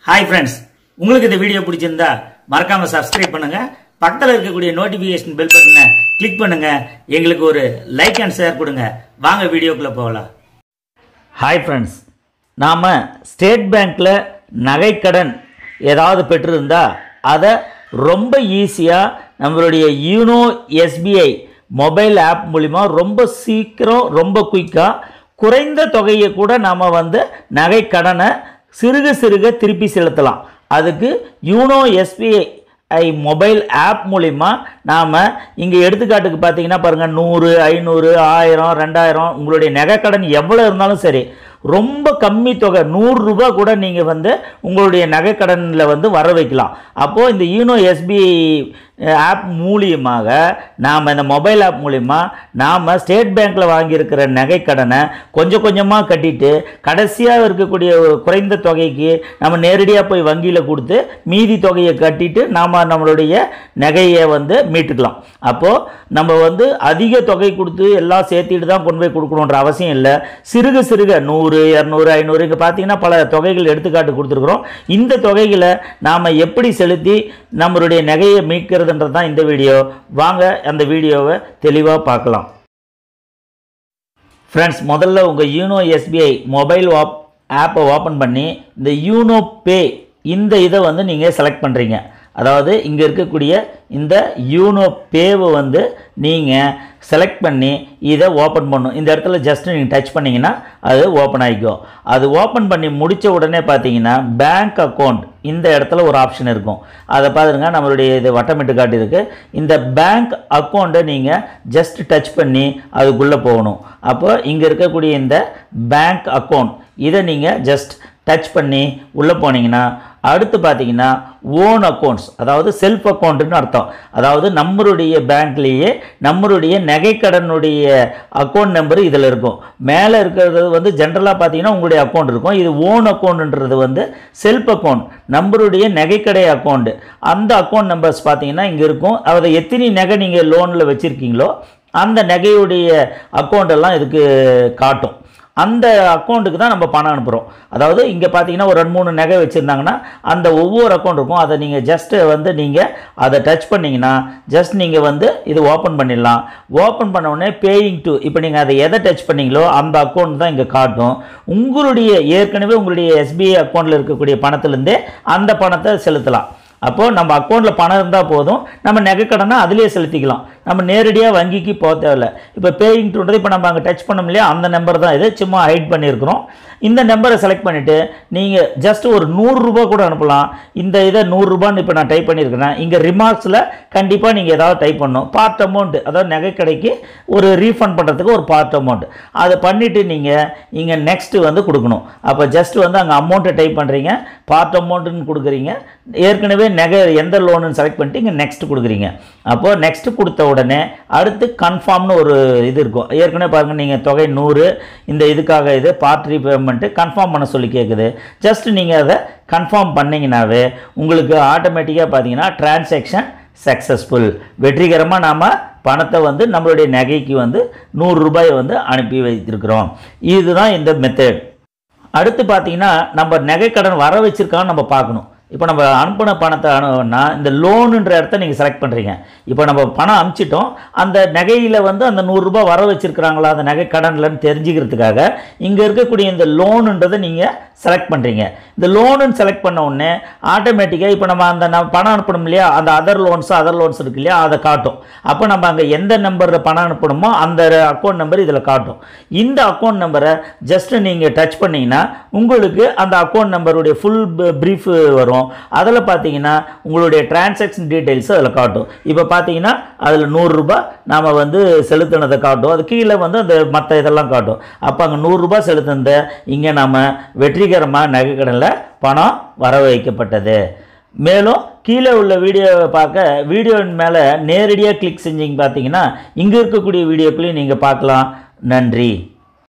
hi friends உங்களுக்கு இந்த video பிடிச்சிருந்தா மறக்காம சப்ஸ்கிரைப் பண்ணுங்க பக்கத்தில் இருக்கக்கூடிய நோட்டிபிகேஷன் பெல் பட்டனை கிளிக் பண்ணுங்க எங்களுக்கு ஒரு லைக் அண்ட் ஷேர் கொடுங்க வாங்க வீடியோக்குள்ள போகலாம் ஹாய் ஃப்ரெண்ட்ஸ் நாம் ஸ்டேட் பேங்க்கில் நகைக்கடன் ஏதாவது பெற்றிருந்தா அதை ரொம்ப ஈஸியாக நம்மளுடைய யூனோ எஸ்பிஐ மொபைல் ஆப் மூலிமா ரொம்ப சீக்கிரம் ரொம்ப குயிக்காக குறைந்த தொகையை கூட நாம் வந்து நகைக்கடனை சிறுக சிறுக திருப்பி செலுத்தலாம் அதுக்கு யூனோ எஸ்பிஐ ஐ மொபைல் ஆப் மூலிமா நாம் இங்கே எடுத்துக்காட்டுக்கு பார்த்தீங்கன்னா பாருங்கள் நூறு ஐநூறு ஆயிரம் ரெண்டாயிரம் உங்களுடைய நகைக்கடன் எவ்வளோ இருந்தாலும் சரி ரொம்ப கம்மி தொகை நூறுரூபா கூட நீங்கள் வந்து உங்களுடைய நகைக்கடனில் வந்து வர வைக்கலாம் அப்போது இந்த யூனோ எஸ்பிஐ ஆப் மூலியமாக நாம் இந்த மொபைல் ஆப் மூலிமா நாம் ஸ்டேட் பேங்க்கில் வாங்கியிருக்கிற நகைக்கடனை கொஞ்சம் கொஞ்சமாக கட்டிட்டு கடைசியாக இருக்கக்கூடிய ஒரு குறைந்த தொகைக்கு நம்ம நேரடியாக போய் வங்கியில் கொடுத்து மீதி தொகையை கட்டிட்டு நாம் நம்மளுடைய நகையை வந்து மீட்டுக்கலாம் அப்போது நம்ம வந்து அதிக தொகை கொடுத்து எல்லாம் சேர்த்திட்டு தான் கொண்டு போய் கொடுக்கணுன்ற அவசியம் இல்லை சிறுக சிறுக நூறு இரநூறு ஐநூறு இங்கே பார்த்தீங்கன்னா பல தொகைகள் எடுத்துக்காட்டு கொடுத்துருக்குறோம் இந்த தொகைகளை நாம் எப்படி செலுத்தி நம்மளுடைய நகையை மீட்கிறதுன்றது தான் இந்த வீடியோ வாங்க அந்த வீடியோவை தெளிவாக பார்க்கலாம் ஃப்ரெண்ட்ஸ் முதல்ல உங்கள் யூனோ எஸ்பிஐ மொபைல் ஆப் ஆப்பை ஓப்பன் பண்ணி இந்த யூனோ பே இந்த இதை வந்து நீங்கள் செலக்ட் பண்ணுறீங்க அதாவது இங்கே இருக்கக்கூடிய இந்த யூனோ பேவை வந்து நீங்கள் செலக்ட் பண்ணி இதை ஓப்பன் பண்ணும் இந்த இடத்துல ஜஸ்ட் நீங்கள் டச் பண்ணிங்கன்னா அது ஓப்பன் ஆகிக்கும் அது ஓப்பன் பண்ணி முடித்த உடனே பார்த்தீங்கன்னா பேங்க் அக்கௌண்ட் இந்த இடத்துல ஒரு ஆப்ஷன் இருக்கும் அதை பார்த்துருங்க நம்மளுடைய இது வட்டமிட்டு காட்டியிருக்கு இந்த பேங்க் அக்கௌண்ட்டை நீங்கள் ஜஸ்ட் டச் பண்ணி அதுக்குள்ளே போகணும் அப்போ இங்கே இருக்கக்கூடிய இந்த பேங்க் அக்கௌண்ட் இதை நீங்கள் ஜஸ்ட் டச் பண்ணி உள்ளே போனீங்கன்னா அடுத்து பார்த்தீங்கன்னா ஓன் அக்கௌண்ட்ஸ் அதாவது செல்ஃப் அக்கௌண்ட்டுன்னு அர்த்தம் அதாவது நம்மளுடைய பேங்க்லேயே நம்மளுடைய நகைக்கடனுடைய அக்கௌண்ட் நம்பர் இதில் இருக்கும் மேலே இருக்கிறது வந்து ஜென்ரலாக பார்த்தீங்கன்னா உங்களுடைய அக்கௌண்ட் இருக்கும் இது ஓன் அக்கௌண்ட்ன்றது வந்து செல்ஃப் அக்கௌண்ட் நம்மளுடைய நகைக்கடை அக்கௌண்ட் அந்த அக்கௌண்ட் நம்பர்ஸ் பார்த்தீங்கன்னா இங்கே இருக்கும் அதை எத்தனை நகை நீங்கள் லோனில் வச்சுருக்கீங்களோ அந்த நகையுடைய அக்கௌண்ட் எல்லாம் இதுக்கு காட்டும் அந்த அக்கௌண்ட்டுக்கு தான் நம்ம பணம் அனுப்புகிறோம் அதாவது இங்கே பார்த்தீங்கன்னா ஒரு ரெண்டு மூணு நகை வச்சுருந்தாங்கன்னா அந்த ஒவ்வொரு அக்கௌண்ட் இருக்கும் அதை நீங்கள் ஜஸ்ட்டு வந்து நீங்கள் அதை டச் பண்ணிங்கன்னா ஜஸ்ட் நீங்கள் வந்து இது ஓப்பன் பண்ணிடலாம் ஓப்பன் பண்ண உடனே பேயிங் டு இப்போ நீங்கள் அதை எதை டச் பண்ணீங்களோ அந்த அக்கௌண்ட் தான் இங்கே காட்டும் உங்களுடைய ஏற்கனவே உங்களுடைய எஸ்பிஐ அக்கௌண்ட்டில் இருக்கக்கூடிய பணத்துலேருந்தே அந்த பணத்தை செலுத்தலாம் அப்போது நம்ம அக்கௌண்ட்டில் பணம் இருந்தால் போதும் நம்ம நகைக்கடனை அதிலே செலுத்திக்கலாம் நம்ம நேரடியாக வங்கிக்கு போக தேவையில்ல இப்போ பேயிங் டுன்றது இப்போ நம்ம அங்கே டச் பண்ணோம் இல்லையா அந்த நம்பர் தான் இது சும்மா ஹைட் பண்ணியிருக்கிறோம் இந்த நம்பரை செலக்ட் பண்ணிவிட்டு நீங்கள் ஜஸ்ட் ஒரு நூறுரூபா கூட அனுப்பலாம் இந்த இதை நூறுரூபான்னு இப்போ நான் டைப் பண்ணியிருக்கிறேன் இங்கே ரிமார்க்ஸில் கண்டிப்பாக நீங்கள் ஏதாவது டைப் பண்ணணும் பார்ட் அமௌண்ட் அதாவது நகைக்கடைக்கு ஒரு ரீஃபண்ட் பண்ணுறதுக்கு ஒரு பார்ட் அமௌண்ட் அதை பண்ணிவிட்டு நீங்கள் இங்கே நெக்ஸ்ட்டு வந்து கொடுக்கணும் அப்போ ஜஸ்ட் வந்து அங்கே அமௌண்ட்டை டைப் பண்ணுறீங்க பார்ட் அமௌண்ட்டுன்னு கொடுக்குறீங்க ஏற்கனவே நகை எந்த லோனுன்னு செலக்ட் பண்ணிட்டு இங்கே நெக்ஸ்ட் கொடுக்குறீங்க அப்போது நெக்ஸ்ட் கொடுத்த உடனே அடுத்து கன்ஃபார்ம்னு ஒரு இது இருக்கும் ஏற்கனவே பாருங்கள் நீங்கள் தொகை நூறு இந்த இதுக்காக இது பார்ட் ரீபேமெண்ட்டு கன்ஃபார்ம் பண்ண சொல்லி கேட்குது ஜஸ்ட் நீங்கள் அதை கன்ஃபார்ம் பண்ணிங்கனாவே உங்களுக்கு ஆட்டோமேட்டிக்காக பார்த்தீங்கன்னா டிரான்சாக்ஷன் சக்ஸஸ்ஃபுல் வெற்றிகரமாக நாம் பணத்தை வந்து நம்மளுடைய நகைக்கு வந்து நூறுரூபாயை வந்து அனுப்பி வைத்திருக்கிறோம் இதுதான் இந்த மெத்தட் அடுத்து பார்த்தீங்கன்னா நம்ம நகைக்கடன் வர வச்சிருக்கான்னு நம்ம பார்க்கணும் இப்போ நம்ம அனுப்பின பணத்தை அனுப்புனா இந்த லோனுன்ற இடத்த நீங்கள் செலக்ட் பண்ணுறீங்க இப்போ நம்ம பணம் அனுப்பிச்சிட்டோம் அந்த நகையில் வந்து அந்த நூறுரூபா வர வச்சுருக்கிறாங்களா அந்த நகை கடன்லன்னு தெரிஞ்சுக்கிறதுக்காக இங்கே இருக்கக்கூடிய இந்த லோனுன்றதை நீங்கள் செலக்ட் பண்ணுறீங்க இந்த லோனுன்னு செலக்ட் பண்ண உடனே ஆட்டோமேட்டிக்காக இப்போ நம்ம அந்த நம்ம பணம் அனுப்பணும் இல்லையா அந்த அதர் லோன்ஸ் அதர் லோன்ஸ் இருக்கு இல்லையா அதை காட்டும் அப்போ நம்ம அங்கே எந்த நம்பரில் பணம் அனுப்பணுமோ அந்த அக்கௌண்ட் நம்பர் இதில் காட்டும் இந்த அக்கௌண்ட் நம்பரை ஜஸ்ட் நீங்கள் டச் பண்ணிங்கன்னா உங்களுக்கு அந்த அக்கௌண்ட் நம்பருடைய ஃபுல் ப்ரீஃப் வரும் அதில் பார்த்தீங்கன்னா உங்களுடைய டிரான்சாக்ஷன் டீட்டெயில்ஸ் அதில் காட்டும் இப்போ பார்த்தீங்கன்னா அதில் நூறுரூபா நாம் வந்து செலுத்தினதை காட்டும் அது கீழே வந்து அந்த மற்ற இதெல்லாம் காட்டும் அப்போ அங்கே நூறுரூபா செலுத்தினதை இங்கே நாம் வெற்றிகரமாக நகைக்கடனில் பணம் வர வைக்கப்பட்டது மேலும் கீழே உள்ள வீடியோவை பார்க்க வீடியோவின் மேலே நேரடியாக கிளிக் செஞ்சீங்க பார்த்தீங்கன்னா இங்கே இருக்கக்கூடிய வீடியோக்களையும் நீங்கள் பார்க்கலாம் நன்றி